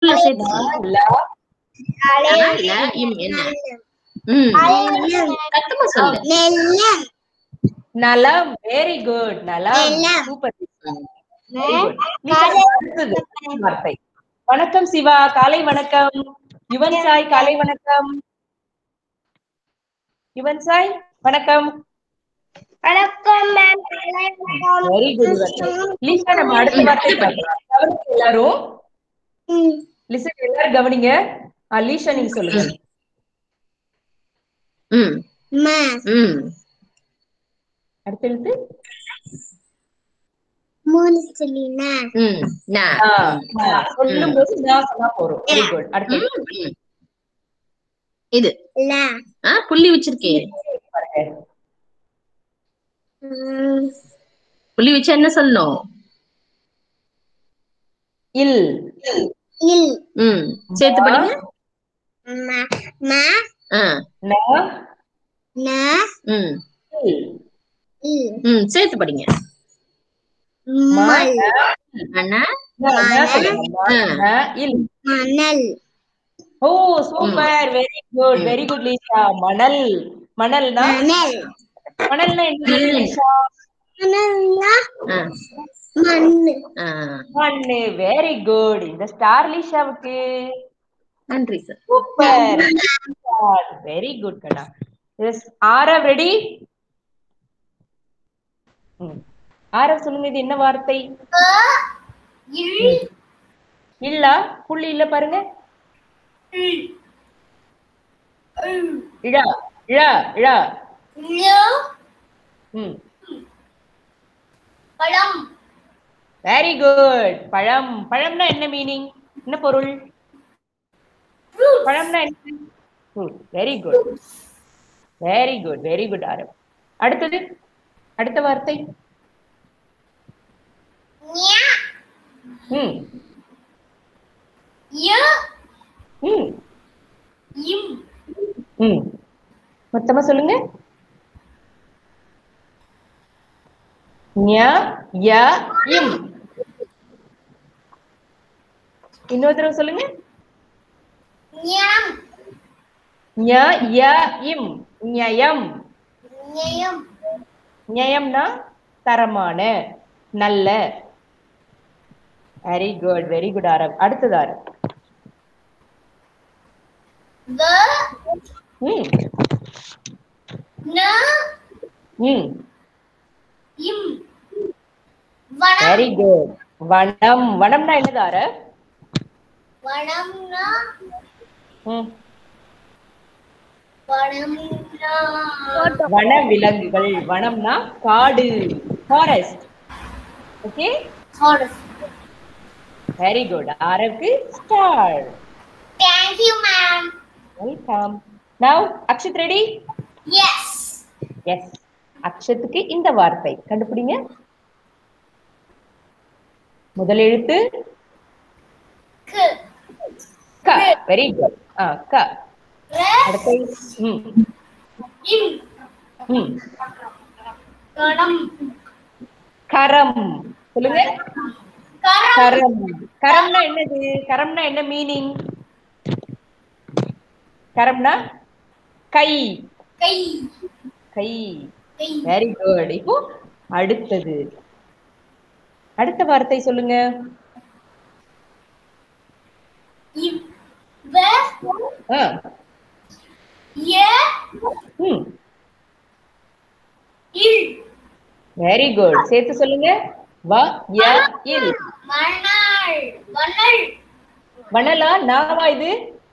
ஃபுல்லா சேர்த்து சொல்லு. ல, லா, ல, இம் என்ன ம் சத்தமா சொல்லு நெல்லம் நலம் வெரி குட் நலம் நலம். சூப்பர் ம். வெரி குட் அடுத்தது வார்த்தை வணக்கம் சிவா காலை வணக்கம் யுவன் சாய் காலை வணக்கம் யுவன் சாய் வணக்கம் வணக்கம் மேம் வெரி குட் லீசா நம்ம அடுத்த வார்த்தை பார்க்கலாம். கவனிங்க எல்லாரும் லிசன் எல்லாரும் கவனிங்க ஆ, லீஷா நீங்க சொல்லுங்க ம் மா ம் அடுத்த எழுத்து மூணு சொல்லினா ம் நா ஆ, ஆ, சொல்லும் போது நான் சொன்னா போறோம் வெரி குட் அடுத்து ம், ம். இது லா ஆ புள்ளி வச்சிருக்கேன் பாருங்க ம், புள்ளி வச்சா என்ன சொல்லணும் இல் இல் ம் சேர்த்து படிங்க மா மா ஆ ந நா ம் இல் இல் ம் சேர்த்து படிங்க ம, மல் ந, அண்ணா ந, ந சொல்லுங்க. ம, ந, இல் மணல் ஓ super very good very good Leesha மணல் மணல்னா மணல் மணல்னா என்ன லீஷா மணல்னா ஆ மண்ணு ஆ மண்ணு வெரி குட் இந்த ஸ்டார் லீஷாவுக்கு நன்றி சார் சூப்பர் வெரி குட் கடா எஸ் ஆரவ் ரெடி ஆரவ் சொல்லுங்க இது என்ன வார்த்தை இல்ல புள்ளி இல்ல பாருங்க இழா இழா இழா ம் பழம் வெரி குட் பழம் பழம்னா என்ன மீனிங் என்ன பொருள் பழம்னா என்ன fruit very good very good very good Aarav அடுத்தது அடுத்த வார்த்தை ம் ம் ம் மொத்தமா சொல்லுங்க ஞ ய இம் இன்னொரு தடவை சொல்லுங்க ஞ ய இம் ஞயம் ஞயம்னா தரமான நல்ல very good very good Aarav அடுத்தது ஆரவ் ம் ம் வெரி குட் வனம் வனம்னா என்னது ஆரவ் வனம்னா ம் வனம்னா வன விலங்குகள் வனம்னா காடு forest okay forest. Very good ஆரவுக்கு star Thank you, ma'am. Welcome now Akshit ready Yes. Yes அக்ஷத்துக்கு இந்த வார்த்தை கண்டுபிடிங்க முதல் எழுத்து K. க வெரி குட் ஆ க Re. அடுத்த ம் In. ம் Kadam. கரம் சொல்லுங்க Karam. கரம் கரம்னா என்னது கரம்னா என்ன மீனிங் கரம்னா கை Kai. கை Kai. வெரி குட் இப்போ அடுத்தது அடுத்த வார்த்தை சொல்லுங்க If. Ve. ஆ Ye. ம் Il. வெரி குட் சேர்த்து சொல்லுங்க வ ய இல் Manal. Manal. வனலா நாவா இது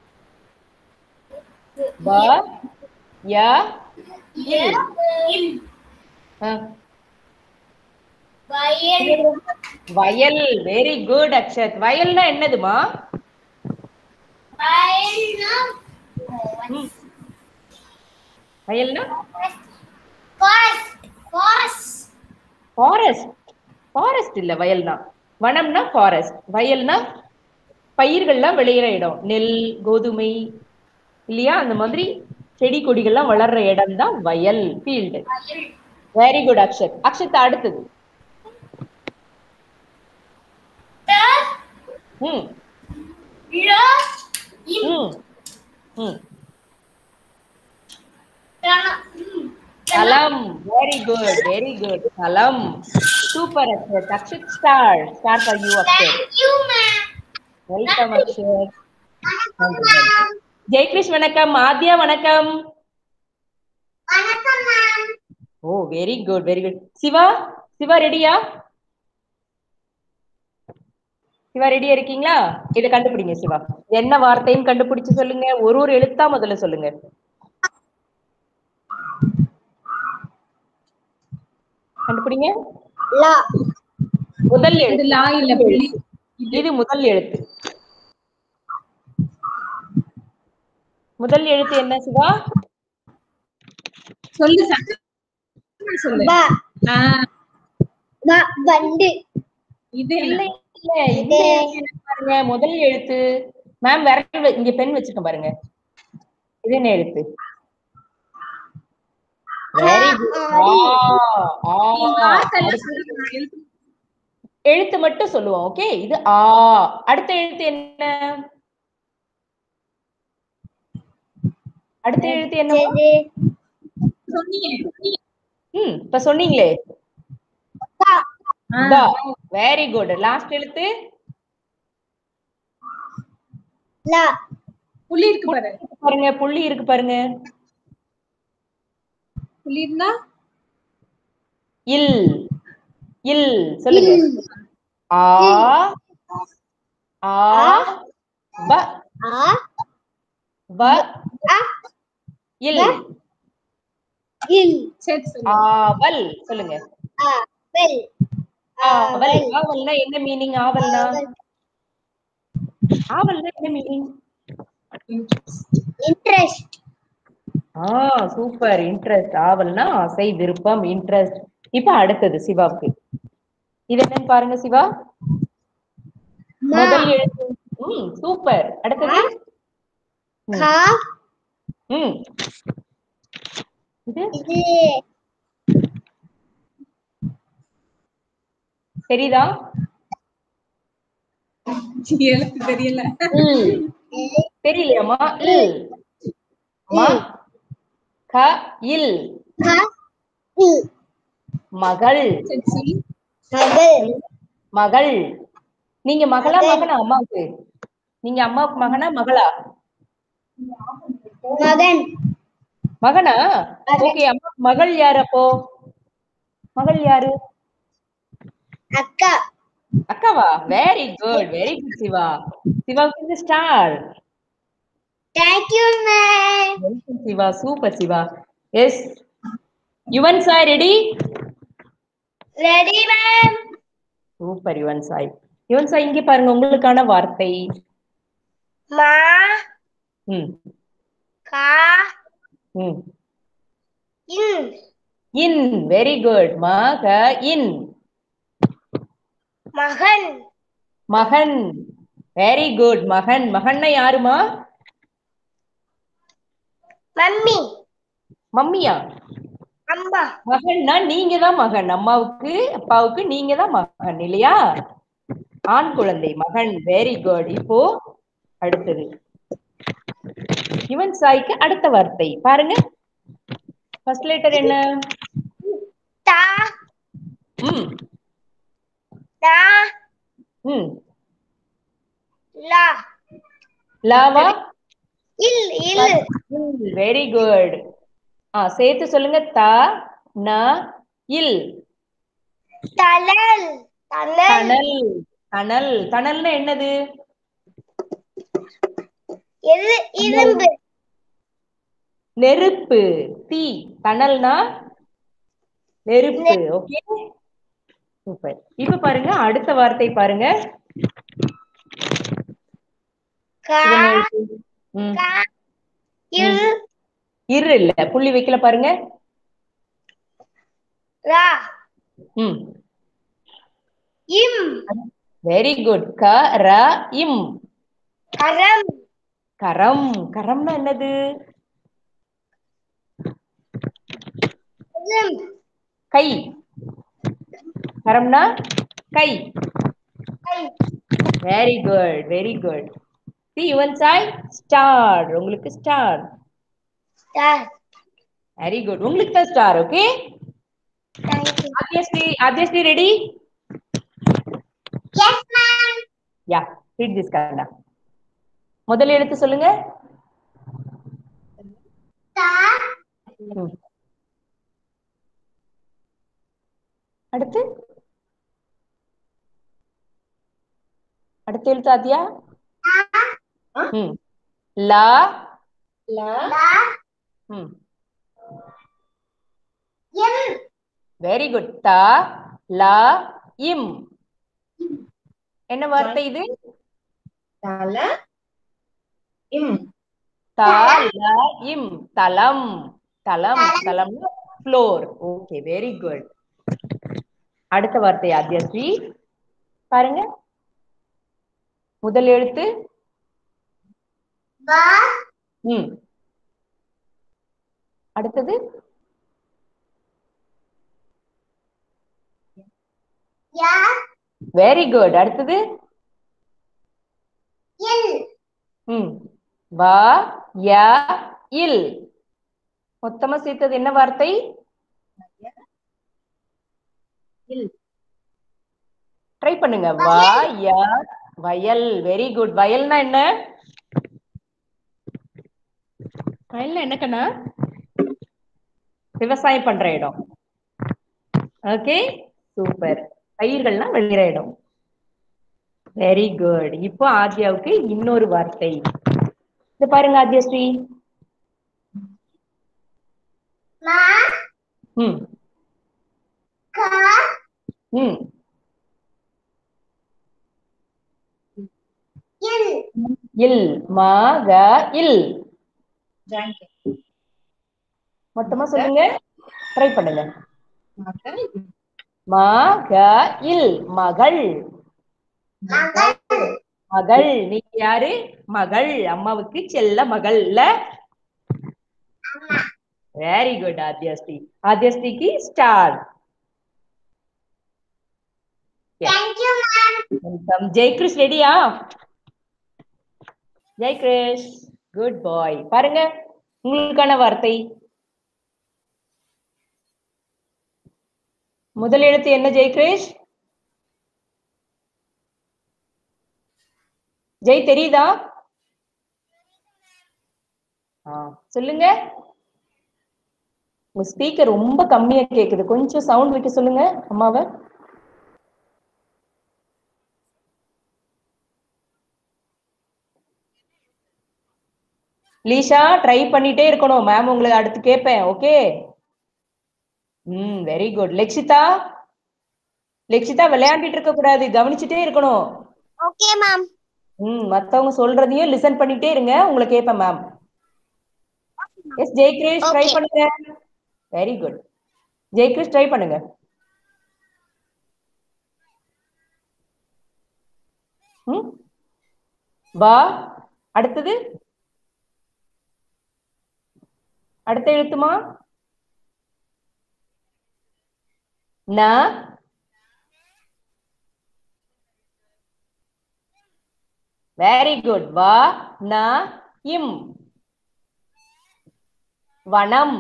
வ ய Ye. Il. ஆ, Vayel. வயல் வெரி குட் அக்ஷத் வயல்னா என்னதுமா Vayelna. ம். வயல்னா Forest. Forest. ஃபாரஸ்ட் ஃபாரஸ்ட் இல்ல வயல்னா வனம்னா ஃபாரஸ்ட் வயல்னா பயிர்கள்லாம் விளையிற இடம் நெல் கோதுமை இல்லையா அந்த மாதிரி செடி கொடிகள்லாம் வளர்ற இடம் தான் வயல் field Vayel. Very good Akshat Akshat அடுத்தது Ta. ம் La. ம் கலம். ம். கலம் வெரி குட் வெரி குட் கலம் super Akshar Akshar star star for you Akshar Thank you, ma'am. Welcome Akshar வணக்கம், ma'am. ஜெயகிருஷ் வணக்கம் ஆத்யா வணக்கம் வணக்கம், ma'am. ஓ very good very good Shiva Shiva ரெடியா சிவா ரெடியா இருக்கீங்களா இத கண்டுபிடிங்க சிவா என்ன வார்த்தைன்னு கண்டுபிடிச்சு சொல்லுங்க ஒரு ஒரு எழுத்தா முதல்ல சொல்லுங்க கண்டுபிடிங்க லா. முதல் இது எழுத்து லா இல்ல புள்ளி இது முதல் எழுத்து முதல் எழுத்து என்ன சிவா சொல்லு சத்தமா சொல்லு ப. ஆ, ப. வண்டு. இது இல்ல என்ன இல்ல இந்த எழுத்து என்ன பாருங்க முதல் எழுத்து மேம் விரல் வ- இங்க பென் வச்சிருக்கேன் பாருங்க இது என்ன எழுத்து வெரி குட் வார்த்தைலாம் சொல்லுங்க, நான் எழுத்து எழுத்து மட்டும் சொல்லுவோம் ஓகே இது ஆ அடுத்த எழுத்து என்ன அடுத்த எழுத்து என்ன சொன்னீங்க ம் இப்ப சொன்னீங்களே ப. வெரி குட் லாஸ்ட் எழுத்து லா. புள்ளி இருக்கு பாரு பாருங்க புள்ளி இருக்கு பாருங்க புள்ளி இருந்தா இல் இல் சொல்லுங்க ஆ ஆ ப ஆ. ப அ. இல் இல். சரி சொல்லு ஆவல் சொல்லுங்க ஆ. வெல். ஆவல் ஆவல்னா என்ன மீனிங் ஆவல்னா ஆவல்னா என்ன மீனிங் இன்ட்ரெஸ்ட் ஆ சூப்பர் இன்ட்ரெஸ்ட் ஆவல்னா ஆசை விருப்பம் இன்ட்ரெஸ்ட் இப்ப அடுத்தது சிவாவுக்கு இது என்னன்னு பாருங்க சிவா முதல் எழுத்து ம் சூப்பர் அடுத்தது கா ம் இது இது தெரியுதா எழுத்து தெரியல இல் தெரியலையாமா இல் மா க இல் கா இல் மகள் சரி சொல்லு மகள் மகள் நீங்க மகளா மகனா அம்மாவுக்கு நீங்க அம்மாவுக்கு மகனா மகளா மகன் மகனா ஓகே அம்மா மகள் யாரு அப்போ மகள் யாரு அக்கா அக்காவா very good very good Shiva சிவாவுக்கு இந்த star thank you ma'am Shiva super Shiva yes Yuvan Sai ready ready ma'am super Yuvan Sai Yuvan Sai இங்க பாருங்க உங்களுக்கான வார்த்தை மா ம் கா ம் இன் இன் வெரி குட் மக இன் மகன் மகன் வெரி குட் மகன் மகன்னா யாருமா மம்மி மம்மியா அம்மா மகன்னா நீங்க தான் மகன் அம்மாவுக்கு அப்பாவுக்கு நீங்க தான் மகன் இல்லையா ஆண் குழந்தை மகன் வெரி குட் இப்போ அடுத்தது யுவன் சாய்க்கு அடுத்த வார்த்தை பாருங்க ஃபர்ஸ்ட் லெட்டர் என்ன தா ம் தா ம் லா லாவா இல் இல் வெரி குட் ஆ சேர்த்து சொல்லுங்க த ந இல் தலல் தலல் தணல் தணல் தணல்னா என்னது எது இரும்பு நெருப்பு தீ தணல்னா நெருப்பு ஓகே சூப்பர் இப்ப பாருங்க அடுத்த வார்த்தை பாருங்க கா இது என்ன எழுத்து? ம், கா இல் இரு இல்ல புள்ளி வைக்கல பாருங்க ரா ம் இம் வெரி குட் க ர இம் கரம் கரம் கரம்னா என்னது இம் கை கரம்னா கை கை very good very good See Yuvan Sai star உங்களுக்கு ஸ்டார் Star. வெரி குட் உங்களுக்கு தான் star okay Thank you. Aadyashree Aadyashree ready Yes, ma'am. Yeah read this கரண்டா முதல் எழுத்து சொல்லுங்க Star. ம். அடுத்து அடுத்த எழுத்து ஆத்தியா ம் லா La. ம் M. வெரி குட் தா லா இம் என்ன வார்த்தை இது தல இம் தா லா இம் தலம் தலம் தலம் ஃப்ளோர் ஓகே வெரி குட் அடுத்த வார்த்தை ஆத்யஸ்ரீ பாருங்க முதல் எழுத்து Ba. ம் அடுத்தது Ya. வெரி குட் அடுத்தது Il. ம் வா யா இல் மொத்தமா சேர்த்தது என்ன வார்த்தை இல் ட்ரை பண்ணுங்க வா யா வயல் வெரி குட் வயல்னா என்ன வயல்னா என்ன கண்ணா விவசாயம் பண்ற இடம் ஓகே சூப்பர் பயிர்கள்னா விளையிற இடம் வெரி குட் இப்போ ஆத்யாவுக்கு இன்னொரு வார்த்தை இது பாருங்க ஆத்யஸ்ரீ Ma. ம் Ka. ம் Il. இல் மா க இல் ஜாயின் மொத்தமா சொல்லுங்க ட்ரை பண்ணுங்க மகள் மா க இல் மகள் Magal. மகள் நீங்க யாரு மகள் அம்மாவுக்கு செல்ல மகள் இல்ல வெரி குட் ஆத்யஸ்ரீ ஆத்யஸ்ரீக்கு star Thank you, ma'am. Welcome Jaikrish ரெடியா ஜெய்கிருஷ் குட் பாய் பாருங்க உங்களுக்கான வார்த்தை முதல் எழுத்து என்ன ஜெய்கிருஷ் ஜெய் தெரியுதா ஆ, சொல்லுங்க உங்க ஸ்பீக்கர் ரொம்ப கம்மியா கேக்குது கொஞ்சம் சவுண்ட் விட்டு சொல்லுங்க அம்மாவை லீஷா ட்ரை பண்ணிட்டே இருக்கணும் மேம் உங்களுக்கு அடுத்து கேட்பேன் ஓகே ம் வெரி குட் லெக்ஷிதா லெக்ஷிதா விளையாண்டுட்டு இருக்க கூடாது கவனிச்சுட்டே இருக்கணும் Okay, ma'am. ம் மத்தவங்க சொல்றதையும் லிசன் பண்ணிட்டே இருங்க உங்களை கேட்பேன் ma'am yes Jaikrish try Okay. பண்ணுங்க வெரி குட் ஜெய்கிரேஷ் ட்ரை பண்ணுங்க ம் வா அடுத்தது அடுத்த எழுத்துமா ந வெரி குட் வா ந இம் வனம்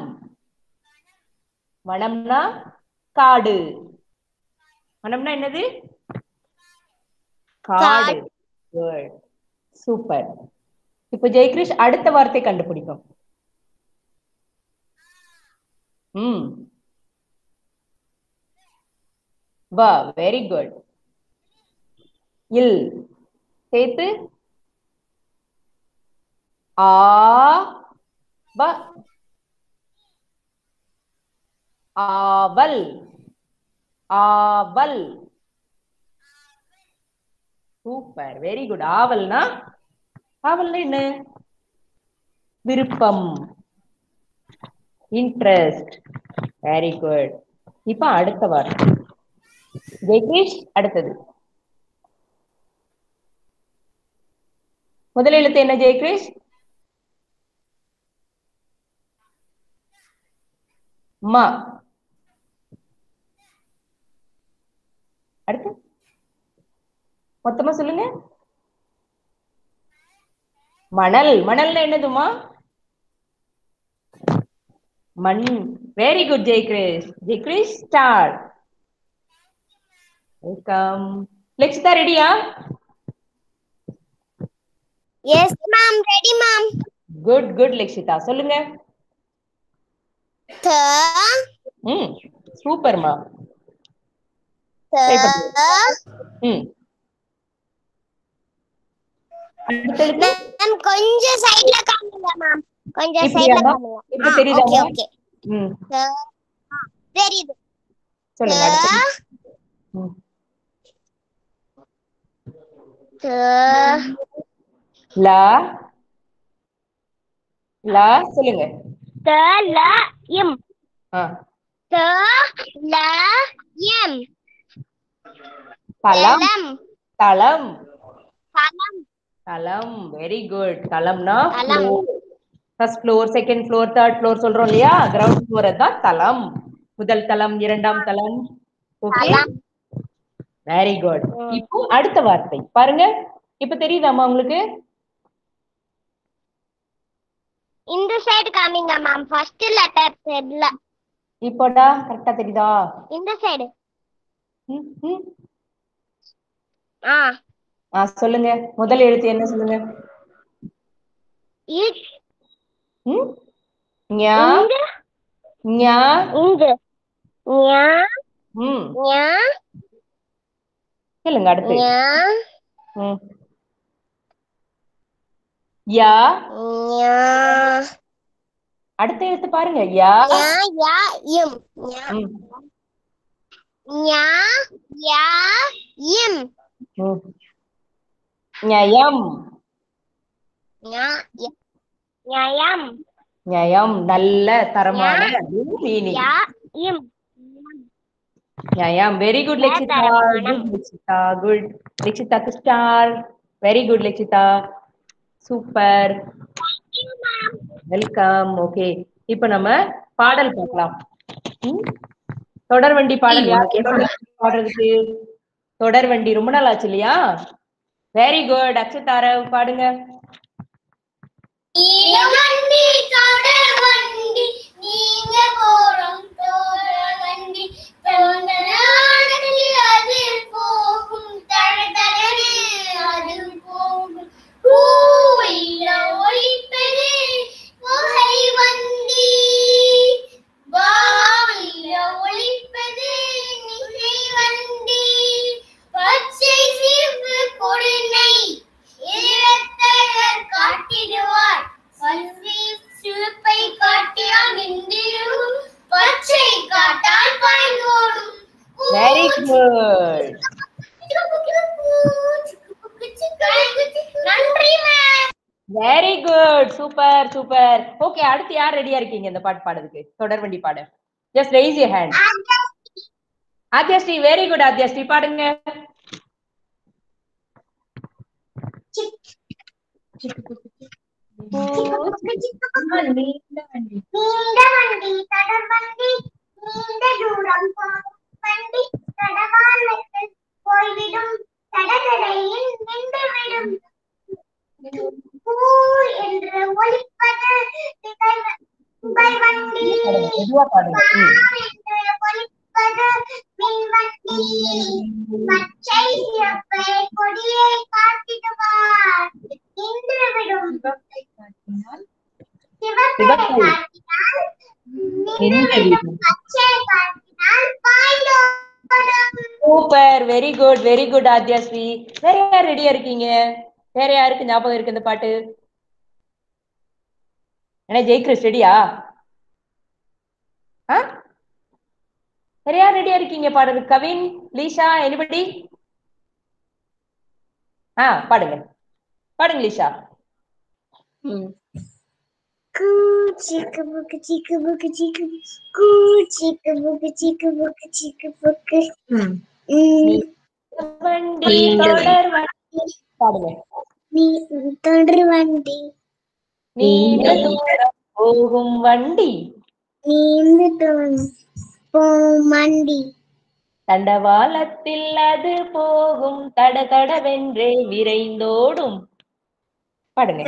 வனம்னா காடு வனம்னா என்னது காடு குட் சூப்பர் இப்போ ஜெயகிரிஷ் அடுத்த வார்த்தை கண்டுபிடிக்கும் ம் வா வெரி குட் இல் சேர்த்து ஆ வ ஆவல் ஆவல் சூப்பர் வெரி குட் ஆவல்னா ஆவல்னா என்ன விருப்பம் இன்ட்ரெஸ்ட் வெரி குட் இப்ப அடுத்த வார்த்தை ஜெய்கிரீஷ் அடுத்தது முதல் எழுத்து என்ன ஜெயகிரீஷ் ம அடுத்து மொத்தமா சொல்லுங்க மணல் மணல்னா என்னதுமா மண் very good Jaikrish Jaikrish star welcome Lekshitha ரெடியா yes ma'am ready ma'am good good Lekshitha சொல்லுங்க த ம் சூப்பர்மா த Try பண்ணுங்க. ம் அடுத்தடுத்து மேம் கொஞ்சம் சைடுல காமிங்க மேம் கொஞ்சம் சைடுல இப்படியாம்மா? காமிங்க இப்ப ஓகே தெரியுதாம்மா ஓகே ம் தெரியுது சொல்லுங்க அடுத்து ம். த லா லா சொல்லுங்க த ல இம் ஆ த ல இம் தலம் தலம் தலம் தலம் தலம் வெரி குட் தலம்னா தலம். First floor second floor third floor சொல்றோம் இல்லையா கிரவுண்ட் ஃப்ளோர் தான் தலம் முதல் தலம் இரண்டாம் தலம் ஓகே தலம். வெரி குட் ம். இப்போ அடுத்த வார்த்தை பாருங்க இப்ப தெரியுதாம்மா உங்களுக்கு இந்த சைடு காமிங்க மேம் ஃபர்ஸ்ட் லெட்டர் சைடுல இப்போடா கரெக்டா தெரியுதா இந்த சைடு ம், ம். ஆ ஆ சொல்லுங்க முதல் எழுத்து என்ன சொல்லுங்க இ- ம் ஞா இங்க ஞா இங்க ஞா ம் ஞா சொல்லுங்க அடுத்து ஞா ம் யா ஞா அடுத்த எழுத்து பாருங்க யா ஞா யா இம் ஞா ம் ஞா யா இம் ம் ஞயம் ஞா ய- ஞாயம் ஞயம் நல்ல தரமான மீனிங் யா இம் ஞயம் very good Lekshitha good Lekshitha good லெக்ஷிதாக்கு star very good Lekshitha super welcome okay இப்போ நம்ம பாடல் பார்க்கலாம் ம்? தொடர்வண்டி பாடல் யார் பாடுறதுக்கு தொடர்வண்டி ரொம்ப நாள் ஆச்சு இல்லையா வெரி குட் அக்ஷதாரவ் பாடுங்க வண்டி தொடர் வண்டி நீங்க போறோம் தோழர் வண்டி தொண்டனாடத்தில் அது போகும் தடதடனே அது போகும் பூவில ஒளிப்பது புகை வண்டி பாவில ஒளிப்பது நிசை வண்டி பச்சை சிவப்பு கொடுமை ஈரத்தழர் காட்டிடுவார் பல்வி சிவப்பை காட்டியால் நின்றிடும் பச்சை காட்டால் பாய்ந்தோடும் வெரி குட் நன்றி மேம் very good super super okay அடுத்து யார் ரெடியா இருக்கீங்க இந்த பாட்டு பாடுறதுக்கு தொடர்வண்டி பாட just raise your hand Aadyashree very good Aadyashree பாடுங்க நீண்ட வண்டி தொடர் வண்டி நீண்ட தூரம் போகும் வண்டி தடவாளத்தில் போய்விடும் தடகடையில் நின்றுவிடும் பூ என்று ஒலிப்பது திகழ்- புகழ் வண்டி மெதுவா பாடுங்க ம். பார் என்று ஒலிப்பது மின்வண்டி பச்சை சிவப்பை கொடியை காட்டிடுவார் நின்றுவிடும் சிவப்பை சிவப்பை காட்டினால் நின்றுவிடும். நின்றுவிடும் பச்சை காட்டினால் பாய்ந்தோடும் super very good very good Aadyashree வேற யார் ரெடியா இருக்கீங்க வேற யாருக்கு ஞாபகம் இருக்கு இந்த பாட்டு என்ன ஜெய்கிருஷ் ரெடியா ஆ வேற யார் ரெடியா இருக்கீங்க பாடுறது கவின் லீஷா எனிபடி ஆ பாடுங்க பாடுங்க லீஷா Coo chicka booka chicka booka chicka coo chicka booka chicka booka chicka booka. Mm. வண்டி தொடர் வண்டி பாடுங்க நீ தொடர் வண்டி நீண்ட தூரம் போகும் வண்டி நீந்து தோன் போம் வண்டி தண்டவாளத்தில் அது போகும் தட தடவென்றே விரைந்தோடும் பாடுங்க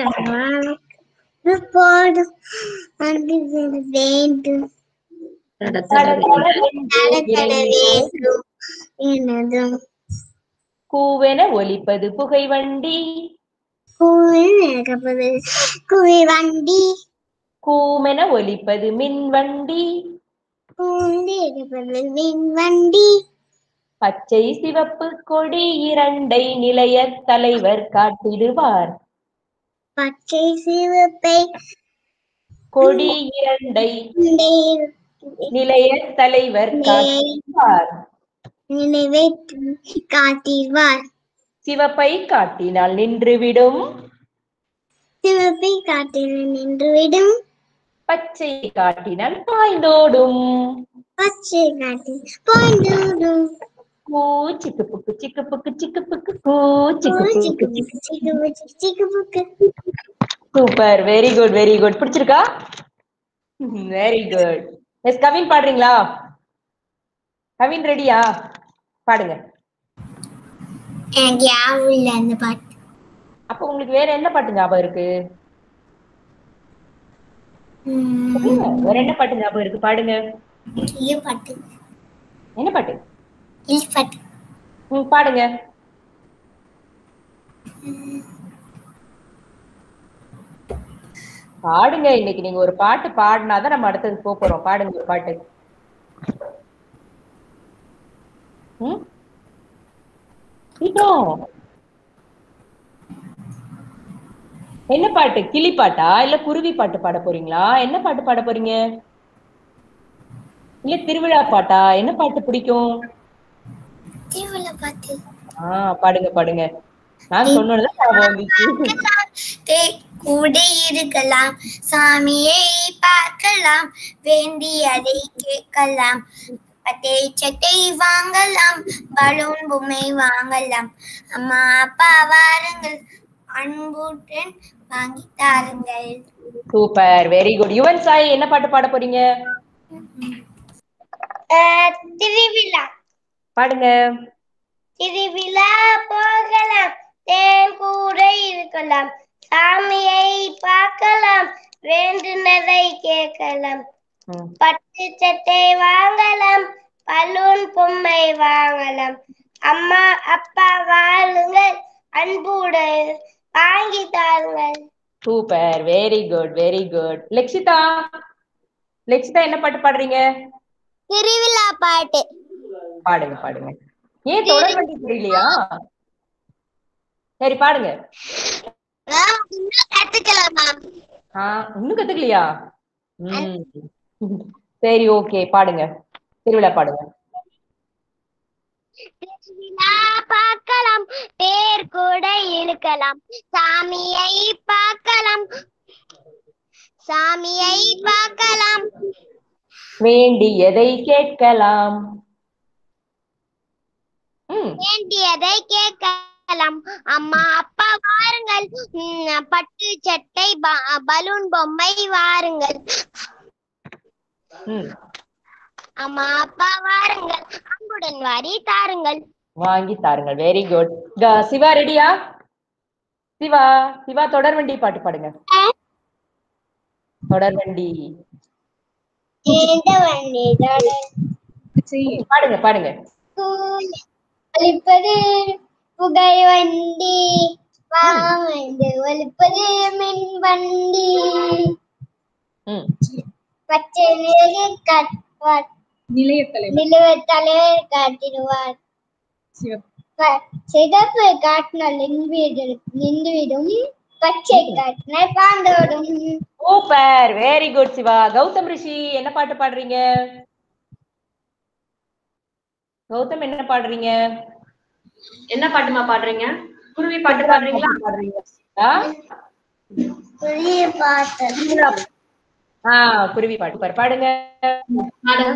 போடும் அது வேண்டும் தட தட தட வேண்டும் எனதும் கூவென ஒலிப்பது புகை வண்டி கூவில் நடப்பது குவி வண்டி கூமென ஒலிப்பது மின் வண்டி கூந்து எடுப்பது விண் வண்டி பச்சை சிவப்பு கொடி இரண்டை நிலைய தலைவர் காட்டிடுவார் பச்சை சிவப்பை கொடி இரண்டை நிலைய தலைவர் காட்டிடுவார் நினைவை காட்டிடுவார் சிவப்பை காட்டினால் நின்றுவிடும் சிவப்பை காட்டில் நின்றுவிடும் பச்சை காட்டினால் பாய்ந்தோடும் பச்சை காட்டில் பாய்ந்தோடும் கூ சிக்கு புக்கு சிக்கு புக்கு சிக்கு புக்கு கூ சிக்கு சிக்கு புக்கு புக்கு சிக்கு புக்கு சிக்கு புக்கு super very good very good பிடிச்சிருக்கா வெரி குட் எஸ் கவின் பாடுறீங்களா கவின் ரெடியா பாடுங்க எனக்கு யாவும் இல்லை அந்த பாட்டு அப்ப உங்களுக்கு வேற என்ன பாட்டு ஞாபகம் இருக்கு உம், சொல்லுங்க. வேற என்ன பாட்டு ஞாபகம் இருக்கு பாடுங்க இது பாட்டு என்ன பாட்டு இது பாட்டு ம், பாடுங்க பாடுங்க இன்னைக்கு நீங்க ஒரு பாட்டு பாடினாதான் நம்ம அடுத்தது போக போறோம் பாடுங்க ஒரு பாட்டு ம்? சீக்கிரம் என்ன பாட்டு கிளி பாட்டா இல்ல குருவி பாட்டு பாட போறீங்களா என்ன பாட்டு பாட போறீங்க இல்ல திருவிழா பாட்டா என்ன பாட்டு பிடிக்கும் திருவிழா பாட்டு ஆஹ் பாடுங்க பாடுங்க நான் சொன்னதுதான் ஞாபகம் வந்துச்சு தே- கூட இருக்கலாம் சாமியை பார்க்கலாம் வேண்டியதை கேட்கலாம் பட்டை சட்டை வாங்கலாம் பலூன் பொம்மை வாங்கலாம் அம்மா அப்பா வாருங்கள் அன்புடன் வாங்கி தாருங்கள் super very good Yuvan Sai என்ன பாட்டு பாட போறீங்க திருவிழா பாடுங்க திருவிழா போகலாம் தேன் கூட இருக்கலாம் சாமியை பார்க்கலாம் வேண்டுனதை கேட்கலாம் ம். பட்டு சட்டை வாங்கலாம் பலூன் பொம்மை வாங்கலாம் அம்மா அப்பா வாழுங்கள் அன்புடு வாங்கி தாருங்கள் super very good very good Lekshitha Lekshitha என்ன பாட்டு பாடுறீங்க திருவிழா பாட்டு பாடுங்க பாடுங்க ஏன் தொடர் வண்டி தெரியலையா சரி பாடுங்க கத்துக்கலாம் மேம் ஆஹ் இன்னும் கத்துக்கலையா ம் சரி ஓகே பாடுங்க திருவிழா பாடுங்க திருவிழா பார்க்கலாம் தேர் கூட இழுக்கலாம் சாமியை பார்க்கலாம் சாமியை பார்க்கலாம் வேண்டியதை கேட்கலாம் ம் வேண்டியதை கேட்கலாம் அம்மா அப்பா வாருங்கள் ம், பட்டு சட்டை ப- பலூன் பொம்மை வாருங்கள் ம் அம்மா அப்பா வாருங்கள் அன்புடன் வாரி தாருங்கள் வாங்கி தாருங்கள் வெரி குட் சிவா ரெடியா சிவா சிவா தொடர்வண்டி பாட்டு பாடுங்க தொடர்வண்டி இந்த வண்டிதான் செய்ய பாடுங்க பாடுங்க ஒலிப்பது புகை வண்டி வாமந்து ஒலிப்பது மின் வண்டி ம் பச்சை நிலையில் காட்டுவார் நிலைய தலைவர் நிலுவ தலைவர் காட்டிடுவார் சிவப்பு ப- சிகப்பு காட்டினால் நின்றுவிடும் நின்றுவிடும் பச்சை காட்டினால் பாண்டோடும் super very good Shiva Gautham Rishi என்ன பாட்டு பாடுறீங்க கௌதம் என்ன பாடுறீங்க என்ன பாட்டுமா பாடுறீங்க குருவி பாட்டு பாடுறீங்களா பாடுறீங்க ஆ? புரிய பார்த்தது ஆ குருவி பாட்டு பாரு பாடுங்க பாடுங்க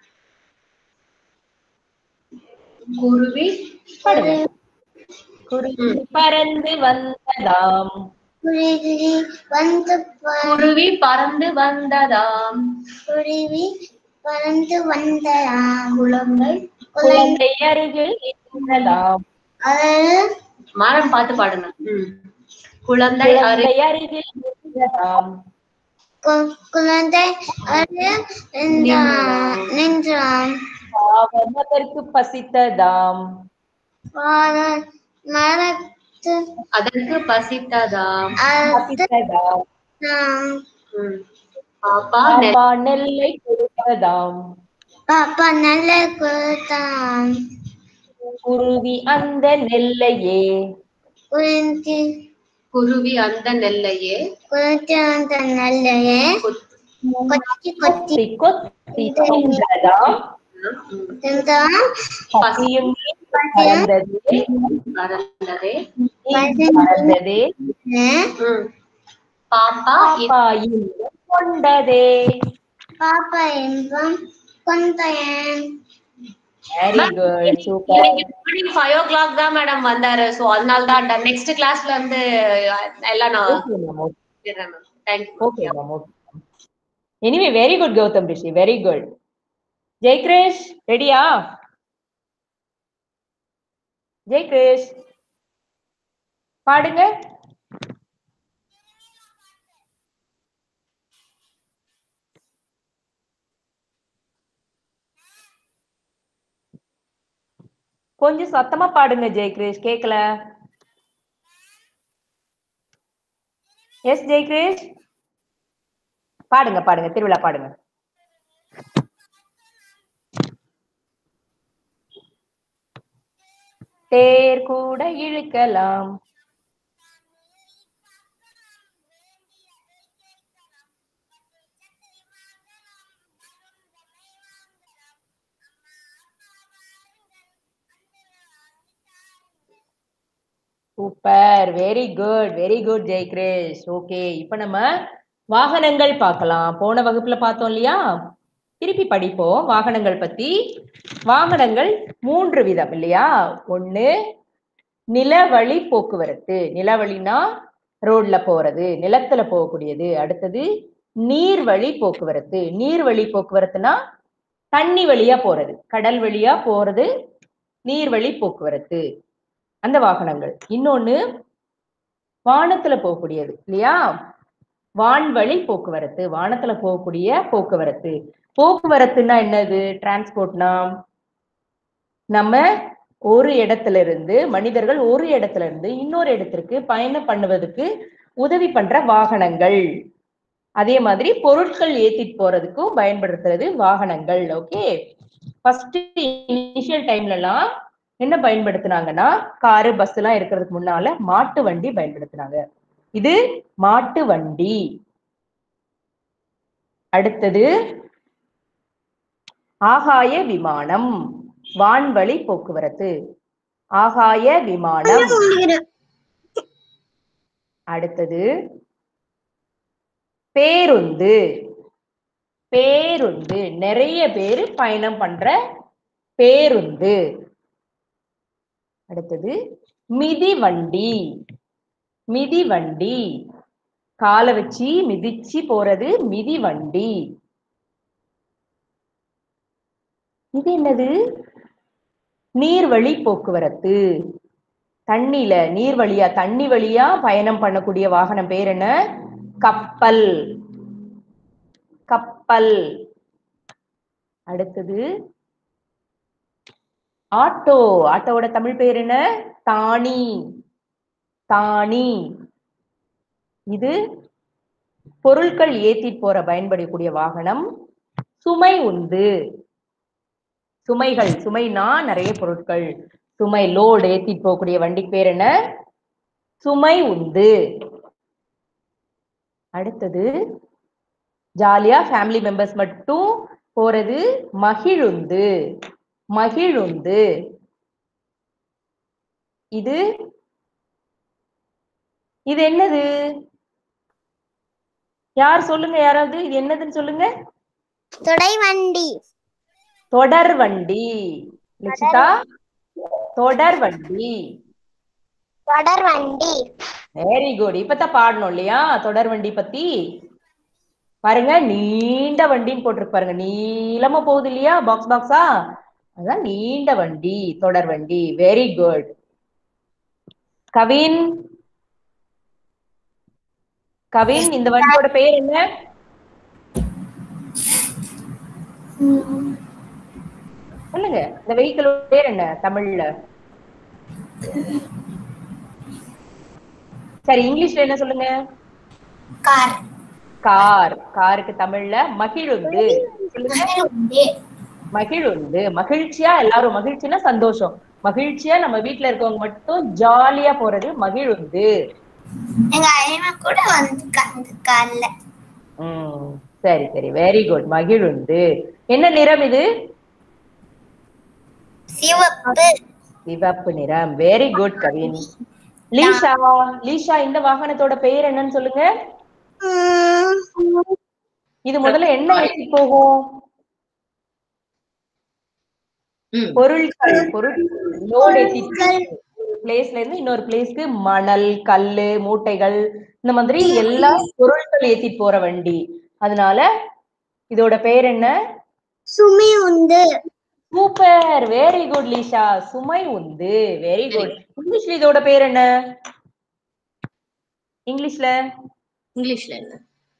குருவி பாடுங்க குருவி பறந்து வந்ததாம் குருவி வந்து ப- குருவி பறந்து வந்ததாம் குருவி பறந்து வந்ததாம் குளங்கள் குழந்தை அருகில் இருந்ததாம் அதாவது மரம் பார்த்து பாடுங்க ம் குழந்தை அறி குழந்தை அருகில் நின்றதாம் கு- குழந்தை அது நின்றான் நின்றான் பாவம் அதற்கு பசித்ததாம் பாதம் மரத்து அதற்கு பசித்ததாம் அது பசித்ததாம் ம். பாப்பா நெ- பாப்பா நெல்லை கொடுத்ததாம் பாப்பா நல்ல கொடுத்தான் குருவி அந்த நெல்லையே குறிஞ்சி குருவி அந்த நெல்லையே குறிஞ்சி அந்த நல்லையே கொத்- கொத்தி கொத்தி கொத்தி கொத்தி தின்றதாம் ம். தின்றான் பசியும் பறந்ததே பறந்ததே பறந்ததே ம். பாப்பா இ- பாப்பா இன்பம் கொண்டதே பாப்பா இன்பம் கொண்டேன் வெரி குட் சூப்பர் இன்னைக்கு மார்னிங் ஃபைவ் ஓ கிளாக் தான் மேடம் வந்தாரு சோ அதனால தான் நெக்ஸ்ட் கிளாஸ்ல வந்து அஹ், எல்லாம் நான் ஓகே மேம் சொல்லிடுறேன் ma'am thank you okay ma'am okay anyway very good Gautham Rishi very good Jaikrish ரெடியா ஜெய்கிரேஷ் பாடுங்க கொஞ்சம் சத்தமா பாடுங்க ஜெய்கிரேஷ் கேக்கல எஸ் ஜெய்கிரேஷ் பாடுங்க பாடுங்க திருவிழா பாடுங்க தேர் கூட இழுக்கலாம் super very good very good Jaikrish okay இப்ப நம்ம வாகனங்கள் பார்க்கலாம் போன வகுப்புல பார்த்தோம் இல்லையா திருப்பி படிப்போம் வாகனங்கள் பத்தி வாகனங்கள் மூன்று விதம் இல்லையா ஒண்ணு நிலவழி போக்குவரத்து நிலவழினா ரோட்ல போறது நிலத்துல போகக்கூடியது அடுத்தது நீர்வழி போக்குவரத்து நீர்வழி போக்குவரத்துனா தண்ணி வழியா போறது கடல் வழியா போறது நீர்வழி போக்குவரத்து அந்த வாகனங்கள் இன்னொன்னு வானத்துல போகக்கூடியது இல்லையா வான்வழி போக்குவரத்து வானத்துல போகக்கூடிய போக்குவரத்து போக்குவரத்துன்னா என்னது டிரான்ஸ்போர்ட்னா நம்ம ஒரு இடத்துல இருந்து மனிதர்கள் ஒரு இடத்துல இருந்து இன்னொரு இடத்திற்கு பயணம் பண்ணுவதற்கு உதவி பண்ற வாகனங்கள் அதே மாதிரி பொருட்கள் ஏத்திட்டு போறதுக்கும் பயன்படுத்துறது வாகனங்கள் ஓகே ஃபர்ஸ்ட் இனிஷியல் டைம்ல எல்லாம் என்ன பயன்படுத்துனாங்கன்னா காரு பஸ் எல்லாம் இருக்கிறதுக்கு முன்னால மாட்டு வண்டி பயன்படுத்துனாங்க இது மாட்டு வண்டி அடுத்தது ஆகாய விமானம் வான்வழி போக்குவரத்து ஆகாய விமானம் அடுத்தது பேருந்து பேருந்து நிறைய பேர் பயணம் பண்ற பேருந்து அடுத்தது மிதிவண்டி மிதிவண்டி காலை வச்சு மிதிச்சு போறது மிதிவண்டி இது என்னது நீர்வழி போக்குவரத்து தண்ணில நீர் வழியா தண்ணி வழியா பயணம் பண்ணக்கூடிய வாகனம் பேர் என்ன கப்பல் கப்பல் அடுத்தது ஆட்டோ ஆட்டோவோட தமிழ் பேர் என்ன தானி தானி இது பொருட்கள் ஏத்திட்டு போற பயன்படக்கூடிய வாகனம் சுமை உந்து சுமைகள் சுமைனா நிறைய பொருட்கள் சுமை லோடு ஏத்திட்டு போகக்கூடிய வண்டிக்கு பேர் என்ன சுமை உந்து அடுத்தது ஜாலியா ஃபேமிலி மெம்பர்ஸ் மட்டும் போறது மகிழுந்து மகிழுந்து இது இது என்னது யார் சொல்லுங்க யாராவது இது என்னதுன்னு சொல்லுங்க தொடை வண்டி தொடர் வண்டி லிச்சிதா தொடர் வண்டி தொடர் வண்டி வெரி குட் இப்பதான் பாடணும் இல்லையா தொடர் வண்டி பத்தி பாருங்க நீண்ட வண்டின்னு போட்டிருக்கு பாருங்க நீளமா போகுது இல்லையா பாக்ஸ் பாக்ஸா அதான் நீண்ட வண்டி தொடர் வண்டி வெரி குட் கவின் கவின் இந்த வண்டியோட பெயர் என்ன சொல்லுங்க இந்த வெஹிக்கிளோட பேர் என்ன தமிழ்ல சரி இங்கிலீஷ்ல என்ன சொல்லுங்க கார் கார் காருக்கு தமிழ்ல மகிழுந்து சொல்லுங்க உண்டு மகிழுந்து மகிழ்ச்சியா எல்லாரும் மகிழ்ச்சினா சந்தோஷம் மகிழ்ச்சியா நம்ம வீட்ல இருக்கவங்க மட்டும் ஜாலியா போறது மகிழுந்து எங்க ஐமா கூட வந்து அந்த கார்ல உம் சரி சரி வெரி குட் மகிழுந்து என்ன நிறம் இது சிவப்பு சிவப்பு நிறம் வெரி குட் கவின் லீஷா லீஷா இந்த வாகனத்தோட பெயர் என்னன்னு சொல்லுங்க இது முதல்ல என்ன ஏற்றி போகும் ம். பொருட்கள் பொருட்கள் லோட் ஏத்தி பிளேஸ்ல இருந்து இன்னொரு பிளேஸ்க்கு மணல் கல்லு மூட்டைகள் இந்த மாதிரி எல்லா பொருட்கள் ஏத்திட்டு போற வண்டி அதனால இதோட பெயர் என்ன சுமி உண்டு சூப்பர் வெரி குட் லீஷா சுமை உந்து வெரி குட் இங்கிலீஷ்ல இதோட பேர் என்ன இங்கிலீஷ்ல இங்கிலீஷ்ல என்ன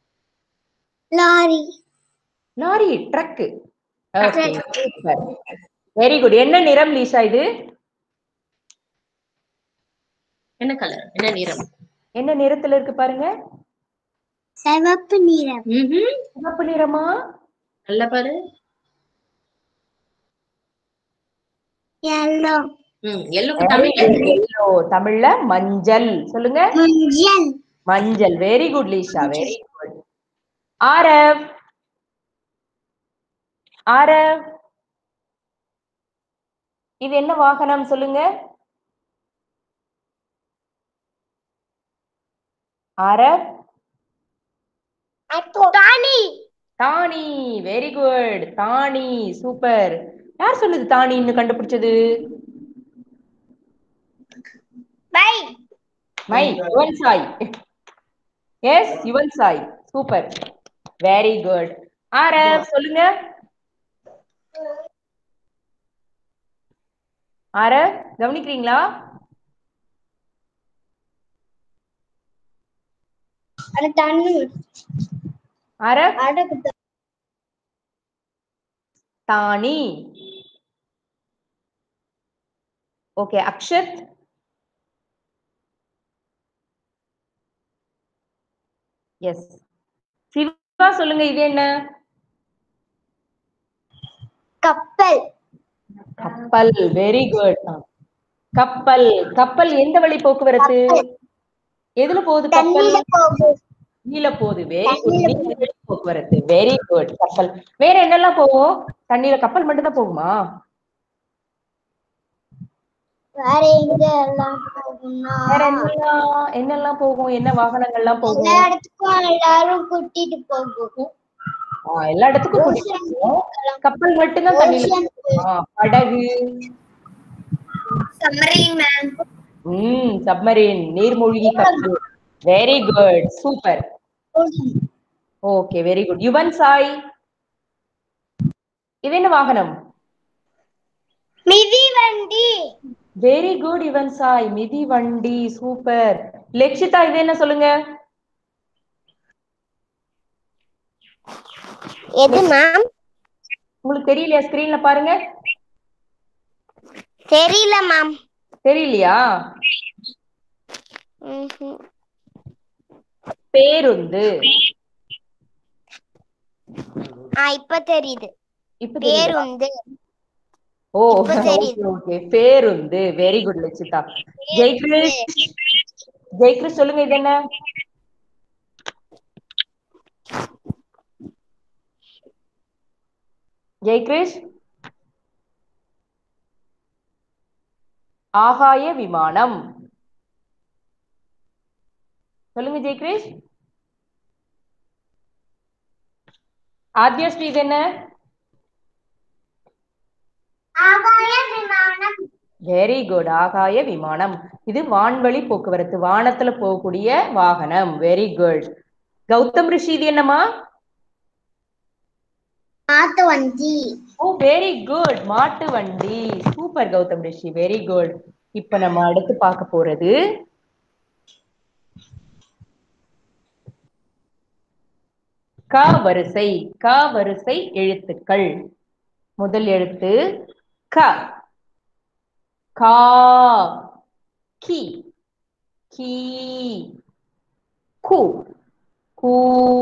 lorry lorry truck okay super very good என்ன நிறம் லீஷா இது என்ன கலர் என்ன நிறம் என்ன நிறத்துல இருக்கு பாருங்க சிவப்பு நிறம் ம்ஹும். சிவப்பு நிறமா நல்ல பாரு எல்லோ ம் எல்லோக்கு தமிழ் என்ன? Yellow. தமிழ்ல மஞ்சள் சொல்லுங்க மஞ்சள் மஞ்சள் very good Leesha very good Aarav Aarav இது என்ன வாகனம் சொல்லுங்க ஆரவ் தானி தானி வெரி குட் தானி சூப்பர் யார் சொல்லுது தானின்னு கண்டுபிடிச்சது by my Yuvan Sai yes Yuvan Sai super very good Aarav சொல்லுங்க ஆரவ் கவனிக்கிறீங்களா அது தண்ணி ஆரவ் அடக்கு தானி ஓகே அக்ஷத் எஸ் சிவா சொல்லுங்க இது என்ன கப்பல் கப்பல் வெரி குட் கப்பல் கப்பல் எந்த வழி போக்குவரத்து எதுல போகுது கப்பல் தண்ணியில போகும் நீல போகுது வெரி குட் நீல வழி போக்குவரத்து வெரி குட் கப்பல் வேற என்னெல்லாம் போகும் தண்ணியில கப்பல் மட்டும் தான் போகுமா வேற எங்க எல்லாம் போகும்னா வேற என்னெல்லாம் என்னெல்லாம் போகும் என்ன வாகனங்கள்லாம் போகும் எல்லா இடத்துக்கும் எல்லாரும் கூட்டிட்டு போகும் ஆ, எல்லா இடத்துக்கும் கூட்டிட்டு போகும். கப்பல் மட்டும்தான் தண்ணியில போகுமா? படகு சம்மரின் மேம் ம் சப்மரீன் நீர்மூழ்கி கப்பல் very good super okay very good Yuvan Sai இது என்ன வாகனம் மிதி வண்டி வெரி குட் யுவன் சாய் மிதி வண்டி சூப்பர் லெக்ஷிதா இது என்ன சொல்லுங்க எது மேம் உங்களுக்கு தெரியலையா ஸ்கிரீன்ல பாருங்க தெரியல மேம் தெரியலையா பேருந்து ஆ இப்ப தெரியுது இப்ப தெரியுதா? பேருந்து ஓ இப்ப தெரியுது. ஓகே பேருந்து வெரி குட் லட்சிதா ஜெய்கிருஷ் ஜெய்கிருஷ் சொல்லுங்க இது என்ன ஜெய்கிருஷ் ஆகாய விமானம் சொல்லுங்க ஜெய்கிருஷ் ஆத்யஸ்ரீ இது என்ன ஆகாய விமானம் வெரி குட் ஆகாய விமானம் இது வான்வழி போக்குவரத்து வானத்துல போகக்கூடிய வாகனம் வெரி குட் கௌதம் ரிஷி இது என்னமா மாட்டு வண்டி ஓ வெரி குட் மாட்டு வண்டி super Gautham Rishi very good இப்ப நம்ம அடுத்து பார்க்க போறது க வரிசை க வரிசை எழுத்துக்கள் முதல் எழுத்து க கா கி கீ கு கூ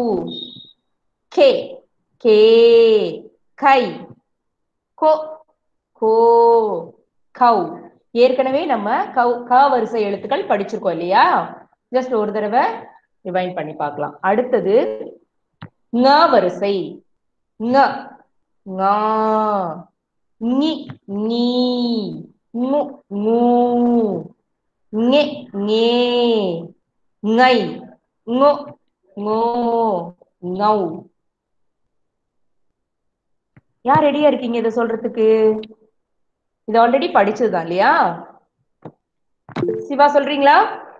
கே கே கை கோ கோ கௌ ஏற்கனவே நம்ம கௌ க வரிசை எழுத்துக்கள் படிச்சிருக்கோம் இல்லையா ஜஸ்ட் ஒரு தடவை ரிவைண்ட் பண்ணி பார்க்கலாம் அடுத்தது ங வரிசை ங ஙா ஞி நீ ங்கு ங்கு ஞெ ஞே ngை ngோ ngோ ngௌ யார் ரெடியா இருக்கீங்க இதை சொல்றதுக்கு இது ஆல்ரெடி படிச்சதுதான் இல்லையா சிவா சொல்றீங்களா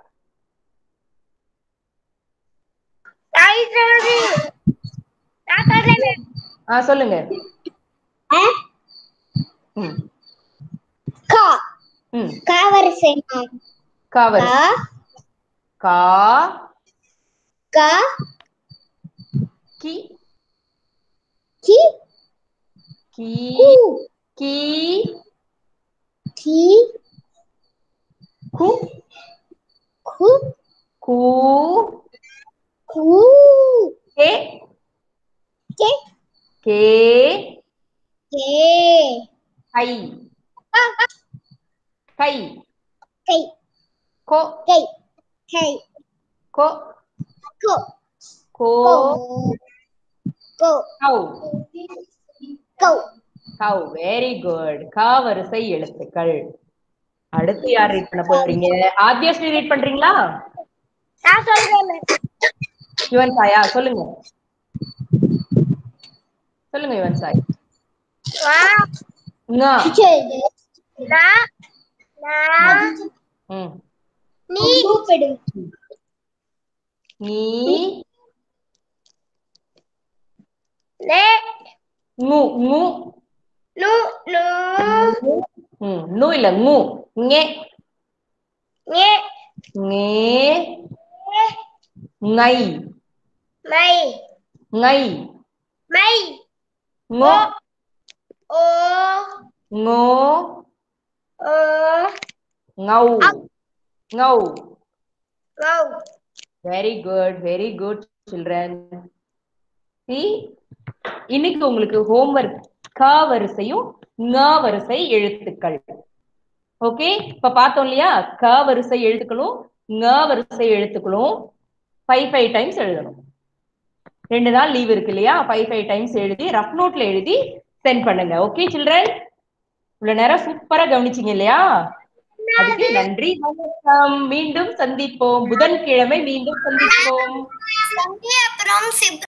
ஆ சொல்லுங்க ம் கா ம் கா வரிசை மேம் காவல் கா கா கா கி கி கி கு கி கி கு கு கு கு கே கே கே கே கை கை கை கோ கை கை கோ கோ கோ கோ கௌ கோ கௌ வெரி குட் கா வரிசை எழுத்துக்கள் அடுத்து யார் ரீட் பண்ண போறீங்க ஆத்யஸ்ரீ ரீட் பண்றீங்களா நான் சொல்றேன் யுவன் சாயா சொல்லுங்க சொல்லுங்க யுவன் சாய் ங சரி நான் நான் ம் நீ கூப்பிடு நீ லே நு நு நு நு ம் நு இல்ல நு ஞே நே ஞே ngை மை ngை மை ngோ ஓ ngô ஓ ngâu ngâu கோ very good very good children சி இன்னைக்கு உங்களுக்கு ஹோம்ஒர்க் க வரிசையும் ங வரிசை எழுத்துக்கள் ஓகே இப்ப பார்த்தோம் இல்லையா க வரிசை எழுத்துக்களும் ங வரிசை எழுத்துக்களும் ஃபைவ் ஃபைவ் டைம்ஸ் எழுதணும் ரெண்டு நாள் லீவ் இருக்கு இல்லையா ஃபைவ் ஃபைவ் டைம்ஸ் எழுதி ரஃப் நோட்ல எழுதி சென்ட் பண்ணுங்க ஓகே சில்ட்ரன் இவ்வளவு நேரம் சூப்பரா கவனிச்சீங்க இல்லையா அதுக்கு நன்றி வணக்கம் மீண்டும் சந்திப்போம் புதன்கிழமை மீண்டும் சந்திப்போம் அப்புறம்